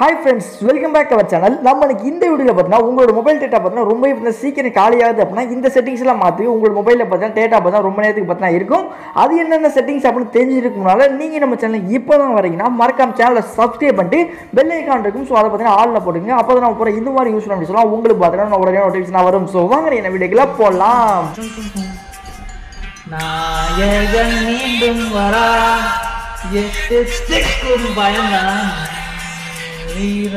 hi friends welcome back our channel நம்ம இன்னைக்கு இந்த வீடியோவில் பார்த்தீங்கன்னா உங்களோட மொபைல் டேட்டா பார்த்தீங்கன்னா ரொம்ப இப்போ சீக்கிரம் காலியாகுது அப்படின்னா இந்த செட்டிங்ஸ்லாம் மாற்றி உங்களோட மொபைலில் பார்த்தீங்கன்னா டேட்டா பார்த்தா ரொம்ப நேரத்துக்கு பார்த்தீங்கன்னா இருக்கும் அது என்னென்ன செட்டிங்ஸ் அப்படின்னு தெரிஞ்சிருக்கனால நீங்கள் நம்ம சேனல் இப்போ தான் வரீங்கன்னா மறக்காம சேனலை சப்ஸ்கிரைப் பண்ணிட்டு பெல் ஐக்கான் இருக்கும் ஸோ அதை பார்த்தீங்கன்னா ஆளில் போட்டுங்க அப்போ தான் நம்ம போகிற இந்த மாதிரி யூஸ் பண்ணி சொல்லலாம் உங்களுக்கு பார்த்தீங்கன்னா உடனே நோட்டிஃபிகேஷன் வரும் ஸோ வாங்க என்ன வீடியோக்குள்ள போடலாம் நாயகன் மீண்டும் வரா எட்டு திக்கும் பயந்தான் வீர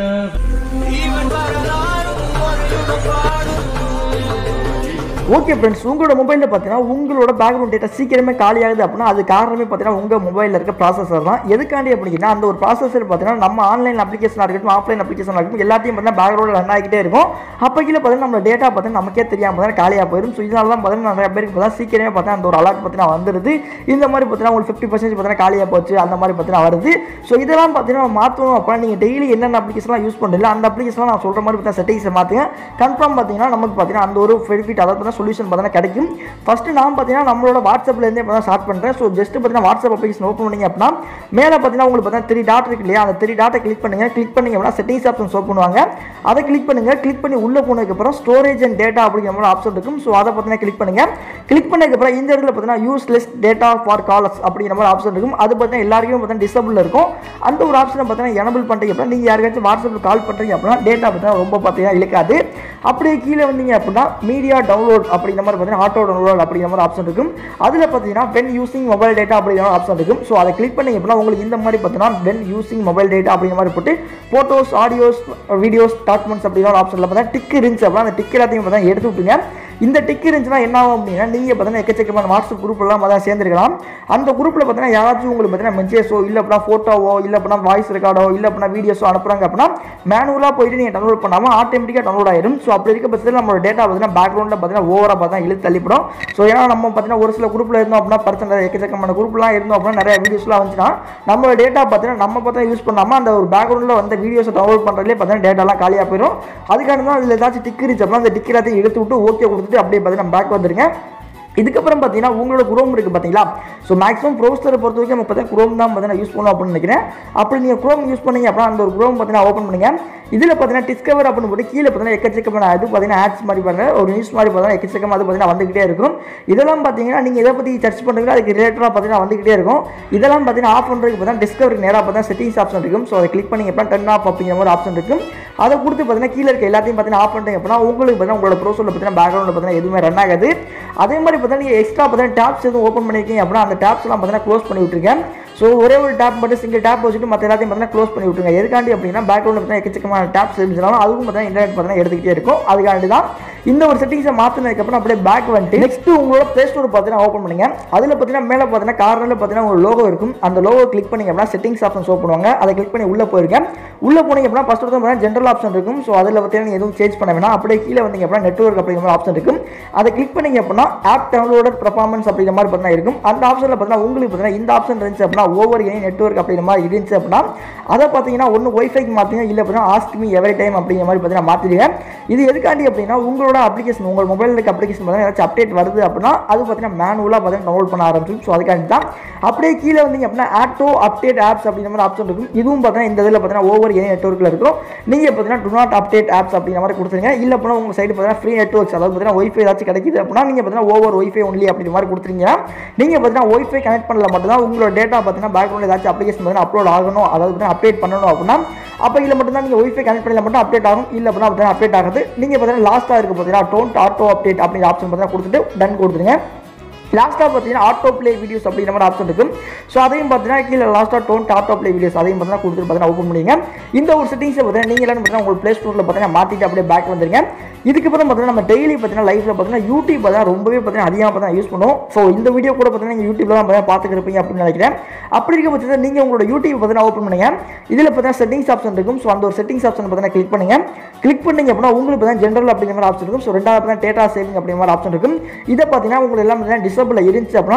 ஓகே ஃப்ரெண்ட்ஸ் உங்களோட மொபைலில் பார்த்தீங்கன்னா உங்களோட பேக்ரவுண்ட் டேட்டா சீக்கிரமே காலியாகுது அப்படின்னா அது காரணமே பார்த்தீங்கன்னா உங்கள் மொபைலில் இருக்க ப்ராசஸர் தான் எதுக்காண்டி அப்படின்னா அந்த ஒரு ப்ராசஸர் பார்த்தீங்கன்னா நம்ம ஆன்லைன் அப்ளிகேஷனாக இருக்கட்டும் ஆஃப்லைன் அப்ளிகேஷனாக இருக்கட்டும் எல்லாத்தையும் பார்த்தீங்கன்னா பேக்ரவுண்டில் ரன் ஆகிட்டே இருக்கும் அப்போ கீழே பார்த்தீங்கன்னா நம்ம டேட்டா பார்த்தீங்கன்னா நமக்கே தெரியாமல் பார்த்தீங்கன்னா காலியாக போயிடும் ஸோ இதனால தான் பார்த்தீங்கன்னா நிறைய பேருக்கு பார்த்தா சீக்கிரமே பார்த்தீங்கன்னா அந்த ஒரு அலர்ட் பார்த்தீங்கன்னா வந்துடுது இந்த மாதிரி பார்த்தீங்கன்னா உங்களுக்கு ஃபிஃப்டி பர்சன்டேஜ் பார்த்தீங்கன்னா காலியாக போச்சு அந்த மாதிரி பார்த்தீங்கன்னா வருது ஸோ இதெல்லாம் பார்த்தீங்கன்னா மாற்றணும் அப்படின்னா நீங்கள் டெய்லி என்னென்ன அப்ளிகேஷன்லாம் யூஸ் பண்ணுறீங்களோ அந்த அப்ளிகேஷன்லாம் நான் சொல்கிற மாதிரி பார்த்தீங்கன்னா செட்டிங்ஸை மாற்றுங்க கன்ஃபார்ம் பார்த்தீங்கன்னா நமக்கு பார்த்தீங்கன்னா அந்த ஒரு பெனிஃபிட் அதாவது பார்த்தீங்கன்னா சொல்யூஷன் பார்த்தீங்கன்னா கிடைக்கும் ஃபஸ்ட்டு நான் பார்த்தீங்கன்னா நம்மளோட வாட்ஸ்அப்லேருந்தே இப்போ தான் ஸ்டார்ட் பண்ணுறேன் ஸோ ஜஸ்ட் பார்த்தீங்கன்னா வாட்ஸ்அப் அப்ளிகேஷன் ஓப்பன் பண்ணீங்க அப்படின்னா மேலே பார்த்தீங்கன்னா உங்களுக்கு பார்த்தீங்கன்னா த்ரீ டாட் இருக்கு இல்லையா அந்த த்ரீ டாட்டை கிளிக் பண்ணுங்க கிளிக் பண்ணீங்க அப்படின்னா செட்டிங்ஸ் ஆப்ஷன் ஓப்பன் பண்ணுவாங்க அதை கிளிக் பண்ணுங்க கிளிக் பண்ணி உள்ளே போனதுக்கப்புறம் ஸ்டோரேஜ் அண்ட் டேட்டா அப்படிங்கிற மாதிரி ஆப்ஷன் இருக்கும் ஸோ அதை பார்த்தீங்கன்னா கிளிக் பண்ணுங்க கிளிக் பண்ணதுக்கப்புறம் இந்த இடத்துல பார்த்தீங்கன்னா யூஸ்லெஸ் டேட்டா ஃபார் காலர்ஸ் அப்படிங்கிற மாதிரி ஆப்ஷன் இருக்கும் அது பார்த்தீங்கன்னா எல்லாருக்குமே பார்த்தீங்கன்னா டிசபிள் இருக்கும் அந்த ஒரு ஆப்ஷனை பார்த்தீங்கன்னா எனபிள் பண்ணுறீங்க அப்படின்னா நீங்கள் யாருக்காச்சும் வாட்ஸ்அப்பில் கால் பண்ணுறீங்க அப்படின்னா டேட்டா பார்த்தீங்கன்னா ரொம்ப பார்த்தீங்கன்னா இழுக்காது அப்படியே கீழே வந்தீங்க அப்படின்னா மீடியா டவுன்லோட் அப்படிங்கிற மாதிரி பார்த்தீங்கன்னா ஆட்டோ டவுன்லோட் அப்படிங்கிற மாதிரி ஆப்ஷன் இருக்கும் அதில் பார்த்தீங்கன்னா வென் யூசிங் மொபைல் டேட்டா அப்படிங்கிற மாதிரி ஆப்ஷன் இருக்கும் ஸோ அதை கிளிக் பண்ணீங்க அப்படின்னா உங்களுக்கு இந்த மாதிரி பார்த்தீங்கன்னா வென் யூசிங் மொபைல் டேட்டா அப்படிங்கிற மாதிரி போட்டு ஃபோட்டோஸ் ஆடியோஸ் வீடியோஸ் டாக்குமெண்ட்ஸ் அப்படிங்கிற ஒரு ஆப்ஷனில் பார்த்தீங்கன்னா டிக் இருந்துச்சு அப்படின்னா அந்த டிக் எல்லாத்தையும் பார்த்தீங்கன்னா எடுத்து விட்டுங்க இந்த டிக் இருந்துச்சுன்னா என்ன ஆகும் அப்படின்னா நீங்கள் பார்த்தீங்கன்னா எக்கச்சக்கமான வாட்ஸ்அப் குரூப் எல்லாம் அதான் சேர்ந்துருக்கலாம் அந்த குரூப்பில் பார்த்தீங்கன்னா யாராச்சும் உங்களுக்கு பார்த்தீங்கன்னா மெசேஜோ இல்லை அப்படின்னா ஃபோட்டோவோ இல்லை அப்படின்னா வாய்ஸ் ரெக்கார்டோ இல்லை அப்படின்னா வீடியோஸோ அனுப்புறாங்க அப்படின்னா மேனுவலாக போயிட்டு நீங்கள் டவுன்லோட் பண்ணாமல் ஆட்டோமேட்டிக்காக டவுன்லோட் ஆயிடும் ஸோ அப்படி இருக்க பட்சத்தில் நம்மளோட டேட்டா பார்த்தீங்கன்னா பேக்ரவுண்டில் பார்த்தீங்கன்னா ஓவராக பார்த்தா இழுத்து தள்ளிப்படும் ஸோ ஏன்னா நம்ம பார்த்தீங்கன்னா ஒரு சில குரூப்பில் இருந்தோம் அப்படின்னா பர்சன் எக்கச்சக்கமான குரூப்லாம் இருந்தோம் அப்படின்னா நிறைய வீடியோஸ்லாம் வந்துச்சுன்னா நம்மளோட டேட்டா பார்த்தீங்கன்னா நம்ம பார்த்தா யூஸ் பண்ணாமல் அந்த ஒரு பேக்ரவுண்டில் வந்த வீடியோஸை டவுன்லோட் பண்ணுறதுலேயே பார்த்தீங்கன்னா டேட்டாலாம் காலியாக போயிடும் அதுக்காக தான் அதில் ஏதாச்சும் டிக் இருந்துச்சு அப்படின்னா அந்த டிக் எல்லாத்தையும் எடுத்து விட்டு ஓகே கொடுத்துட்டு அப்படியே பார்த்தீங்கன்னா பேக் வந்துருங்க இதுக்கப்புறம் பார்த்தீங்கன்னா உங்களோட குரோம் இருக்குது பார்த்தீங்களா ஸோ மேக்ஸிமம் ப்ரௌசரை பொறுத்த வரைக்கும் நம்ம பார்த்தீங்கன்னா குரோம் தான் பார்த்தீங்கன்னா யூஸ் பண்ணணும் அப்படின்னு நினைக்கிறேன் அப்படி நீங்கள் குரோம் யூஸ் பண்ணீங்க அப்படின்னா அந்த ஒரு குரோம் பார்த்தீங்கன்னா ஓப்பன் பண்ணுங்க இதில் பார்த்தீங்கன்னா டிஸ்கவர் அப்படின்னு போட்டு கீழே பார்த்தீங்கன்னா எக்கச்சக்கமான அது பார்த்தீங்கன்னா ஆட்ஸ் மாதிரி பாருங்க ஒரு நியூஸ் மாதிரி பார்த்தீங்கன்னா எக்கச்சக்கமாக அது பார்த்தீங்கன்னா வந்துகிட்டே இருக்கும் இதெல்லாம் பார்த்தீங்கன்னா நீங்கள் எதை பற்றி சர்ச் பண்ணுறீங்களோ அதுக்கு ரிலேட்டடாக பார்த்தீங்கன்னா வந்துகிட்டே இருக்கும் இதெல்லாம் பார்த்தீங்கன்னா ஆஃப் பண்ணுறதுக்கு பார்த்தீங்கன்னா டிஸ்கவருக்கு நேராக பார்த்தீங்கன்னா செட்டிங்ஸ் ஆப்ஷன் இருக்கும் ஸோ அதை கிளிக் பண்ணி அப்படின்னா டர்ன் ஆஃப் அப்படிங்கிற மாதிரி ஆப்ஷன் இருக்கும் அதை கொடுத்து பார்த்தீங்கன்னா கீழே இருக்க எல்லாத்தையும் பார்த்தீங்கன்னா ஆஃப் பண்ணிட்டீங்க அப்படின்னா உங்களுக்கு பார்த்தீங்கன்னா உங்களோட ப்ரோசரில் பார்த்தீங்கன்னா பேக்ரவுண்டில் பார்த்தீங்கன்னா எதுவுமே ரன் ஆகாது அதே மாதிரி பார்த்தீங்கன்னா நீங்கள் எக்ஸ்ட்ரா பார்த்தீங்கன்னா டேப்ஸ் எதுவும் ஓப்பன் பண்ணியிருக்கீங்க அப்படின்னா அந்த டேப்ஸ்லாம் பார்த்தீங்கன்னா க்ளோஸ் பண்ணி விட்டுருக்கேன் ஸோ ஒரே ஒரு டேப் மட்டும் சிங்கிள் டேப் வச்சுட்டு மற்ற எல்லாத்தையும் பார்த்தீங்கன்னா க்ளோஸ் பண்ணி விட்டுருங்க எதுக்காண்டி அப்படின்னா பேக்ரவுண்டில் பார்த்தீங்கன்னா எக்கச்சக்கமான டேப்ஸ் இருந்துச்சுனாலும் அதுவும் பார்த்தீங்கன்னா இன்டர்நெட் பார்த்தீங்கன்னா எடுத்துக்கிட்டே இருக்கும் அதுக்காண்டி தான் இந்த ஒரு செட்டிங்ஸை மாற்றினதுக்கப்புறம் அப்படியே பேக் வந்துட்டு நெக்ஸ்ட் உங்களோட ப்ளே ஸ்டோர் பார்த்தீங்கன்னா ஓப்பன் பண்ணுங்க அதில் பார்த்தீங்கன்னா மேலே பார்த்தீங்கன்னா கார்னரில் பார்த்தீங்கன்னா ஒரு லோகோ இருக்கும் அந்த லோகோ கிளிக் பண்ணீங்க அப்படின்னா செட்டிங்ஸ் ஆப்ஷன் ஷோ பண்ணுவாங்க அதை கிளிக் பண்ணி உள்ளே போயிருக்கேன் உள்ளே போனீங்க அப்படின்னா ஃபஸ்ட் வந்து பார்த்தீங்கன்னா ஜென்ரல் ஆப்ஷன் இருக்கும் ஸோ அதில் பார்த்தீங்கன்னா நீங்கள் எதுவும் சேஞ்ச் பண்ண வேணாம் அப்படியே கீழே வந்தீங்க அப்படின்னா நெட்ஒர்க் அப்படிங்கிற மாதிரி ஆப்ஷன் இருக்கும் அதை கிளிக் பண்ணீங்க அப்படின்னா ஆப் டவுன்லோடட் பர்ஃபார்மன்ஸ் அப்படிங்கிற மாதிரி பார்த்தீங்கன்னா இருக்கும் அந்த ஆப்ஷனில் பார்த்தீங்கன்னா உங்களுக்கு பார்த்தீங்கன்னா இந்த ஆப்ஷன் இருந்துச்சு அப்படின்னா ஓவர் எனி நெட்ஒர்க் அப்படிங்கிற மாதிரி இருந்துச்சு அப்படின்னா அதை பார்த்தீங்கன்னா ஒன்று ஒய்ஃபைக்கு மாற்றுங்க இல்லை அப்படின்னா ஆஸ்க் மீ எவரி டைம் அப்படிங்கிற மாதிரி பார்த்தீங்கன்னா மாற்றிடுங்க இது எதுக்காண்டி அப்படின்னா உங்களோட அப்ளிகேஷன் உங்கள் மொபைலில் இருக்க அப்ளிகேஷன் பார்த்தீங்கன்னா ஏதாச்சும் அப்டேட் வருது அப்படின்னா அது பார்த்தீங்கன்னா மேனுவலாக பார்த்தீங்கன்னா டவுன்லோட் பண்ண ஆரம்பிச்சிடும் ஸோ அதுக்காண்டி தான் அப்படியே கீழே வந்தீங்க அப்படின்னா ஆட்டோ அப்டேட் ஆப்ஸ் அப்படிங்கிற மாதிரி ஆப்ஷன் இருக்கும் இதுவும் பார்த்தீங்கன்னா இந்த இதில் பார்த்தீங்கன்னா ஓவர் எனி நெட்ஒர்க்கில் இருக்கும் நீங்கள் பார்த்தீங்கன்னா டு நாட் அப்டேட் ஆப்ஸ் அப்படிங்கிற மாதிரி கொடுத்துருங்க இல்லை அப்படின்னா உங்கள் சைடு பார்த்தீங்கன்னா ஃப்ரீ நெட்ஒர்க்ஸ் அதாவது பார்த்தீங்கன்னா ஒய்ஃபை ஏதாச்சும் கிடைக்குது அப்படின்னா நீங்கள் பார்த்தீங்கன்னா ஓவர் ஒய்ஃபை ஒன்லி அப்படிங்கிற மாதிரி கொடுத்துருங்க நீங்கள் பார்த்தீங்கன்னா ஒய்ஃபை கனெக்ட் பண்ணல மட்டும் தான் உங்களோட டேட்டா பார்த்தீங்கன்னா பேக்ரவுண்ட் ஏதாச்சும் அப்ளிகேஷன் பார்த்தீங்கன்னா அப்லோட் ஆகணும் அதாவது பார்த்தீங்கன்னா அப்டேட் பண்ணணும் அப்படின்னா அப்போ இதில் மட்டும் தான் நீங்கள் ஒய்ஃபை கனெக்ட் பண்ணல மட்டும் அப்டேட் ஆகும் இல்லை அப்படின்னா பார்த்தீங்கன்னா அப்டேட் ஆகுது நீங்கள் பார்த்தீங்கன்னா லாஸ்ட்டாக இருக்குது பார்த்தீங்கன்னா டோன்ட் ஆட்டோ அப்டேட் அப்படிங்கிற ஆப்ஷன் பார்த்தீங்கன்னா கொடுத்துட்டு டன் கொடுத்துருங்க லாஸ்ட்டாக பார்த்தீங்கன்னா ஆட்டோ ப்ளே வீடியோஸ் அப்படிங்கிற மாதிரி ஆப்ஷன் இருக்கும் ஸோ அதையும் பார்த்தீங்கன்னா கீழே லாஸ்ட்டாக டோன்ட் ஆட்டோ ப்ளே வீடியோஸ் அதையும் பார்த்தீங்கன்னா கொடுத்துட்டு பார்த்தீங்கன்னா ஓப்பன் பண்ணிங்க இந்த ஒரு செட்டிங்ஸை பார்த்தீங்கன்னா நீங்கள் எல்லாரும் பார்த்தீங்கன்னா உங்கள் ப்ளே ஸ்டோரில் பார்த்தீங்கன்னா மாற்றிட்டு அப்படியே பேக் வந்துருங்க இதுக்கப்புறம் பார்த்தீங்கன்னா நம்ம டெய்லி பார்த்தீங்கன்னா லைஃப்பில் பார்த்தீங்கன்னா யூடியூப் பார்த்தீங்கன்னா ரொம்பவே பார்த்தீங்கன்னா அதிகமாக பார்த்தீங்கன்னா யூஸ் பண்ணுவோம் ஸோ இந்த வீடியோ கூட பார்த்தீங்கன்னா நீங்கள் யூடியூப்ல தான் பார்த்தீங்கன்னா பார்த்துட்டு இருப்பீங்க அப்படின்னு நினைக்கிறேன் அப்படி இருக்க பட்சத்தில் நீங்கள் உங்களோட யூடியூப் பார்த்தீங்கன்னா ஓப்பன் பண்ணுங்க இதில் பார்த்தீங்கன்னா செட்டிங்ஸ் ஆப்ஷன் இருக்கும் ஸோ அந்த ஒரு செட்டிங்ஸ் ஆப்ஷன் பார்த்தீங்கன்னா கிளிக் பண்ணுங்க கிளிக் பண்ணீங்க அப்படின்னா உங்களுக்கு பார்த்தீங்கன்னா ஜென்ரல் அப்படிங்கிற மாதிரி ஆப்ஷன் இருக்கும் ஸோ ரெண்டாவது பார்த்தீங்கன்னா டேட்டா சேவிங் அப்படிங்கிற மாதிரி ஆப்ஷன் இருக்கும் இதை பார்த்தீங்கன்னா உங்களுக்கு எல்லாம் பார்த்தீங்கன்னா டிசபிள் இருந்துச்சு அப்படின்னா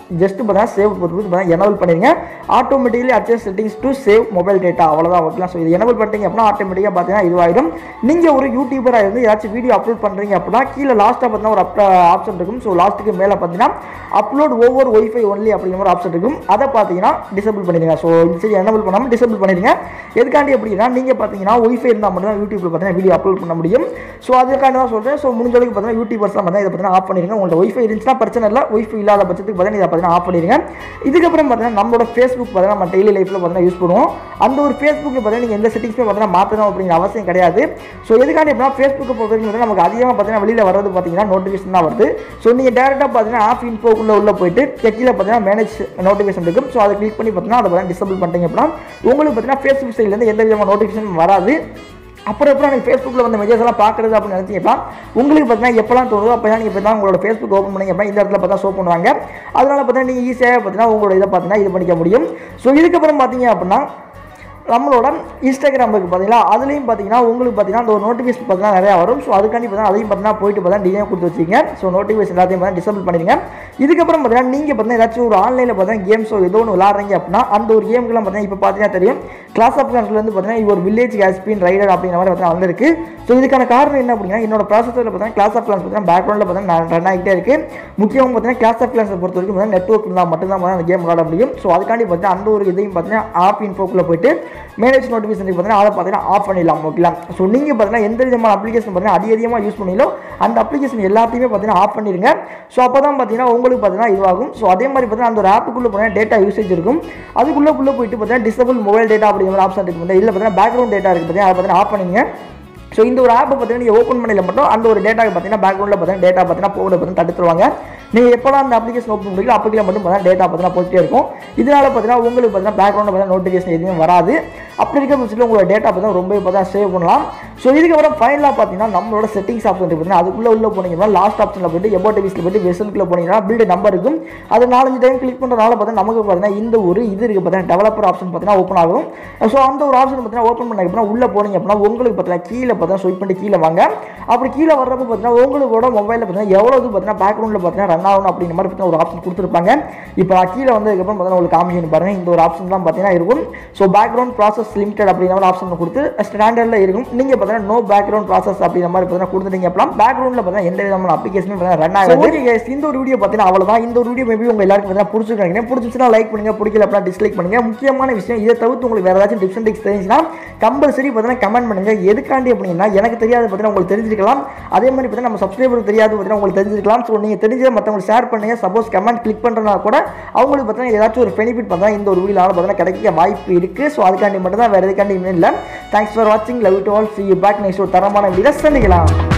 ஜஸ்ட் பார்த்தீங்கன்னா சேவ் பொறுத்து பார்த்தீங்கன்னா எனபிள் பண்ணிடுங்க automatically adjust settings to save mobile data அவ்வளோதான் ஓகேலாம் ஸோ இது எனபிள் பண்ணிட்டீங்க அப்படின்னா ஆட்டோமேட்டிக்காக பார்த்தீங்கன்னா இதுவாயிடும் நீங்கள் ஒரு யூடியூபராக இருந்து ஏதாச்சும் வீடியோ அப்லோட் பண்ணுறீங்க அப்படின்னா கீழே லாஸ்ட்டாக பார்த்தீங்கன்னா ஒரு அப் ஆப்ஷன் இருக்கும் ஸோ லாஸ்ட்டுக்கு மேலே பார்த்தீங்கன்னா அப்லோட் ஓவர் ஒய்ஃபை ஒன்லி அப்படிங்கிற ஒரு ஆப்ஷன் இருக்கும் அதை பார்த்தீங்கன்னா டிசபிள் பண்ணிடுங்க ஸோ இந்த சரி எனபிள் பண்ணாமல் டிசபிள் பண்ணிடுங்க எதுக்காண்டி அப்படின்னா நீங்கள் பார்த்தீங்கன்னா ஒய்ஃபை இருந்தால் மட்டும் தான் யூடியூப்பில் பார்த்தீங்கன்னா வீடியோ அப்லோட் பண்ண முடியும் ஸோ அதுக்காண்டி தான் சொல்கிறேன் ஸோ முடிஞ்ச அளவுக்கு பார்த்தீங்கன்னா யூடியூபர்ஸ்லாம் பார்த்தீங்கன்னா இதை பார்த்தீங்கன்னா ஆஃப் பண்ணிடுங்க உங்கள்ட்ட ஒய்ஃபை இருந்துச்சுன்னா பிரச்சனை இல்லை ஒய்ஃபை இல்லாத பட்சத்துக்கு பார்த்தீங்கன்னா இதை பார்த்தீங்கன்னா ஆஃப் பண்ணிடுங்க இதுக்கப்புறம் பார்த்தீங்கன்னா நம்மளோட ஃபேஸ்புக் பார்த்தீங்கன்னா நம்ம டெய்லி லைஃப்பில் பார்த்தீங்கன்னா யூஸ் பண்ணுவோம் அந்த ஒரு ஃபேஸ்புக்கில் பார்த்தீங்கன்னா நீங்கள் எந்த செட்டிங்ஸுமே பார்த்தீங்கன்னா மாற்றணும் அப்படிங்கிற அவசியம் கிடையாது ஸோ எதுக்காண்டி அப்படின்னா ஃபேஸ்புக்கை பொறுத்த வரைக்கும் பார்த்தீங்கன்னா நமக்கு அதிகமாக பார்த்தீங்கன்னா வெளியில் வர்றது பார்த்தீங்கன்னா நோட்டிஃபிகேஷன் தான் வருது ஸோ நீங்கள் டேரெக்டாக பார்த்தீங்கன்னா ஆஃப் இன்ஃபோக்குள்ளே உள்ள போயிட்டு கீழே பார்த்தீங்கன்னா மேனேஜ் நோட்டிஃபிகேஷன் இருக்கும் ஸோ அதை கிளிக் பண்ணி பார்த்தீங்கன்னா அதை பார்த்தீங்கன்னா டிசபிள் பண்ணிட்டீங்க அப்படின்னா உங்களுக்கு பார்த்தீங்கன்னா ஃபேஸ்புக் சைட்லேருந்து எந்த விதமான நோட்டிஃபிகேஷன் வராது அப்புறம் அப்புறம் நீங்கள் ஃபேஸ்புக்கில் வந்து மெசேஜ் எல்லாம் பார்க்குறது அப்படின்னு நினச்சிங்கன்னா உங்களுக்கு பார்த்தீங்கன்னா எப்போலாம் தோணுதோ அப்போ நீங்கள் இப்போ தான் உங்களோட ஃபேஸ்புக் ஓப்பன் பண்ணீங்க அப்படின்னா இந்த இடத்துல பார்த்தா ஷோ பண்ணுவாங்க அதனால பார்த்தீங்கன்னா நீங்கள் ஈஸியாக பார்த்தீங்கன்னா உங்களோட இதை பார்த்தீங்கன்னா இது பண்ணிக்க முடியும் ஸோ இதுக்கப்புறம் பார்த்தீங்க அப்படின்னா நம்மளோட இன்ஸ்டாகிராம் இருக்குது பார்த்தீங்களா அதுலேயும் பார்த்தீங்கன்னா உங்களுக்கு பார்த்தீங்கன்னா அந்த ஒரு நோட்டிஃபிகேஷன் பார்த்தீங்கன்னா நிறையா வரும் ஸோ அதுக்காண்டி பார்த்தீங்கன்னா அதையும் பார்த்தீங்கன்னா போயிட்டு பார்த்தா டிஎம் கொடுத்து வச்சிங்க ஸோ நோட்டிஃபிகேஷன் எல்லாத்தையும் பார்த்தீங்கன்னா டிசபிள் பண்ணிடுங்க இதுக்கப்புறம் பார்த்தீங்கன்னா நீங்கள் பார்த்தீங்கன்னா ஏதாச்சும் ஒரு ஆன்லைனில் பார்த்தீங்கன்னா கேம்ஸோ ஏதோ ஒன்று விளாட்றீங்க அப்படின்னா அந்த ஒரு கேமுக்குலாம் பார்த்தீங்கன்னா இப்போ பார்த்தீங்கன்னா தெரியும் கிளாஸ் ஆஃப் கிளாஸ்லேருந்து பார்த்தீங்கன்னா இது ஒரு வில்லேஜ் கேஸ்பின் ரைடர் அப்படிங்கிற மாதிரி பார்த்தீங்கன்னா வந்திருக்கு ஸோ இதுக்கான காரணம் என்ன அப்படின்னா என்னோட ப்ராசஸரில் பார்த்தீங்கன்னா கிளாஸ் ஆஃப் கிளாஸ் பார்த்தீங்கன்னா பேக்ரவுண்டில் பார்த்தீங்கன்னா ரன் ஆகிட்டே இருக்கு முக்கியமாக பார்த்தீங்கன்னா கிளாஸ் ஆஃப் கிளாஸை பொறுத்த வரைக்கும் பார்த்தீங்கன்னா நெட்ஒர்க் இருந்தால் மட்டும்தான் பார்த்தீங்கன்னா அந்த கேம் விளாட முடியும் ஸோ அதுக்காண்டி பார்த்தீங்கன்னா அந்த ஒரு இதையும் பார்த்தீங்கன்னா ஆப் இன்ஃபோக்குள்ளே போயிட்டு மேனேஜ் நோட்டிஃபிகேஷன் பார்த்தீங்கன்னா அதை பார்த்தீங்கன்னா ஆஃப் பண்ணிடலாம் ஓகேங்களா ஸோ நீங்கள் பார்த்தீங்கன்னா எந்த விதமான அப்ளிகேஷன் பார்த்தீங்கன்னா அதிக அதிகமாக யூஸ் பண்ணீங்களோ அந்த அப்ளிகேஷன் எல்லாத்தையுமே பார்த்தீங்கன்னா ஆஃப் பண்ணிடுங்க ஸோ அப்போ தான் பார்த்தீங்கன்னா உங்களுக்கு பார்த்தீங்கன்னா இதுவாகும் ஸோ அதே மாதிரி பார்த்தீங்கன்னா அந்த ஒரு ஆப்புக்குள்ளே பார்த்தீங்கன்னா டேட்டா யூசேஜ் இருக்கும் அதுக்குள்ளே குள்ளே போயிட்டு பார்த்தீங்கன்னா டிசபிள் மொபைல் டேட்டா அப்படிங்கிற மாதிரி ஆப்ஷன் இருக்குது இல்லை பார்த்தீங்கன்னா பேக்ரவுண்ட் டேட்டா இருக்குது பார்த்தீங்கன்னா அதை பார்த்தீங்கன்னா ஆஃப் பண்ணிங்க ஸோ இந்த ஒரு ஆப்பை பார்த்தீங்கன்னா நீங்கள் ஓப்பன் பண்ணல மட்டும் அந்த ஒரு டேட்டாக்கு பார்த்தீங்கன்னா பேக்ரவுண்டில் பார்த்தீங்கன்னா டேட்டா பார்த்தீங்கன்னா போகிறத பார்த்தீங்கன்னா தடுத்துருவாங்க நீங்கள் எப்போலாம் அந்த அப்ளிகேஷன் ஓப்பன் பண்ணுறீங்களோ அப்போக்கில் மட்டும் பார்த்தீங்கன்னா டேட்டா பார்த்தீங்கன்னா போயிட்டே இருக்கும் இதனால பார்த்தீங்கன்னா உங்களுக்கு பார்த்தீங்கன்னா பேக்ரவுண்டில் பார்த்தீங்கன்னா நோட்டிஃபிகேஷன் எதுவும் வராது அப்படி இருக்க பட்சத்தில் உங்களோட டேட்டா பார்த்தீங்கன்னா ரொம்ப பார்த்தீங்கன்னா சேவ் பண்ணலாம் ஸோ இதுக்கப்புறம் ஃபைனலாக பார்த்தீங்கன்னா நம்மளோட செட்டிங்ஸ் ஆப்ஷன் இருக்குது பார்த்தீங்கன்னா அதுக்குள்ளே உள்ள போனீங்கன்னா லாஸ்ட் ஆப்ஷனில் போயிட்டு எபோ டிவிஸில் போயிட்டு வெசலுக்குள்ள போனீங்கன்னா பில்டு நம்பர் இருக்கும் அது நாலஞ்சு டைம் கிளிக் பண்ணுறதுனால பார்த்தீங்கன்னா நமக்கு பார்த்தீங்கன்னா இந்த ஒரு இது இருக்குது பார்த்தீங்கன்னா டெவலப்பர் ஆப்ஷன் பார்த்தீங்கன்னா ஓப்பன் ஆகும் ஸோ அந்த ஒரு ஆப்ஷன் பார்த்தீங்கன்னா ஓப்பன் பண்ண அப்படின்னா உள்ளே போனீங்க அப்படின்னா உங்களுக்கு பார்த்தீங்கன்னா கீழே பார்த்தீங்கன்னா ஸ்வைப் பண்ணி கீழே வாங்க அப்படி கீழே வர்றப்ப பார்த்தீங்கன்னா உங்களோட மொபைலில் பார்த்தீங்கன்னா எவ்வளோ இது பார்த்தீங்கன்னா பேக்ரவுண்டில் பார்த்தீங்கன்னா ரன் ஆகணும் அப்படிங்கிற மாதிரி பார்த்தீங்கன்னா ஒரு ஆப்ஷன் கொடுத்துருப்பாங்க இப்போ நான் கீழே வந்ததுக்கப்புறம் பார்த்தீங்கன்னா உங்களுக்கு காமிஷன் பாருங்க இந்த ஒரு ஆப்ஷன் தான் பார்த்தீங்கன்னா இருக்கும் ஸோ பேக்ரவுண்ட் ப்ராசஸ் லிமிடெட் அப்படிங்கிற ஒரு ஆப்ஷன் கொடுத்து ஸ்டாண்டர்டில் இருக்கும் நீங்கள் பார்த்தீங்கன்னா நோ பேக்ரவுண்ட் ப்ராசஸ் அப்படிங்கிற மாதிரி பார்த்தீங்கன்னா கொடுத்துட்டீங்க அப்படின்னா பேக்ரவுண்டில் பார்த்தீங்கன்னா எந்த விதமான அப்ளிகேஷனும் பார்த்தீங்கன்னா ரன் ஆகாது ஓகே guys, இந்த ஒரு வீடியோ பார்த்தீங்கன்னா அவ்வளோதான் இந்த ஒரு வீடியோ மேபி உங்க எல்லாருக்கும் பார்த்தீங்கன்னா பிடிச்சிருக்காங்க பிடிச்சிச்சுன்னா லைக் பண்ணுங்க பிடிக்கல அப்படின்னா டிஸ்லைக் பண்ணுங்க முக்கியமான விஷயம் இதை தவிர்த்து உங்களுக்கு வேற ஏதாச்சும் டிப்ஸ் டிக்ஸ் தெரிஞ்சுன்னா கம்பல்சரி பார்த்தீங்கன்னா கமெண்ட் பண்ணுங்க எதுக்காண்டி அப்படின்னா எனக்கு தெரியாது பார்த்தீங்கன்னா உங்களுக்கு தெரிஞ்சிருக்கலாம் அதே மாதிரி பார்த்தீங்கன்னா நம்ம சப்ஸ்கிரைபருக்கு தெரியாது பார்த்தீங்கன்னா உங்களுக்கு தெரிஞ்சிருக்கலாம் ஸோ நீங்கள் தெரிஞ்சதை மற்றவங்களுக்கு ஷேர் பண்ணுங்க சப்போஸ் கமெண்ட் கிளிக் பண்ணுறனா கூட அவங்களுக்கு பார்த்தீங்கன்னா ஏதாச்சும் ஒரு பெனிஃபிட் பார்த்தா இந்த ஒரு வீடியோவில் பார்த்தீங்கன்னா கிடைக்க வாய்ப்பு இருக்குது ஸோ அதுக்காண்டி மட்டும் தான் வேறு எதுக்காண்டி இல்லை தேங்க்ஸ் ஃபார் வாட்சிங் love to all see you back next ஒரு தரமான வீடியோ சந்திக்கலாம்